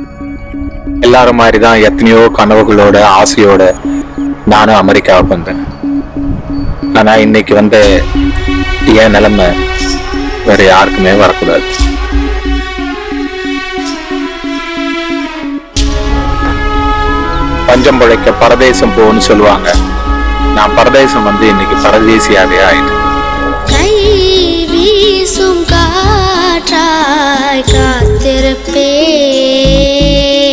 எல்லாரும் மாதிரி தான் எத்தனையோ கனவுகளோட ஆசையோட நானும் அமெரிக்காவுக்கு வந்தேன் ஆனா இன்னைக்கு வந்து என் நிலைமை வேற யாருக்குமே வரக்கூடாது பஞ்சம் பிழைக்க பரதேசம் போன்னு சொல்லுவாங்க நான் பரதேசம் வந்து இன்னைக்கு பரதேசியாவே ஆயிட்டேன் கை வீசும் காற்றாய் காத்திருப்பே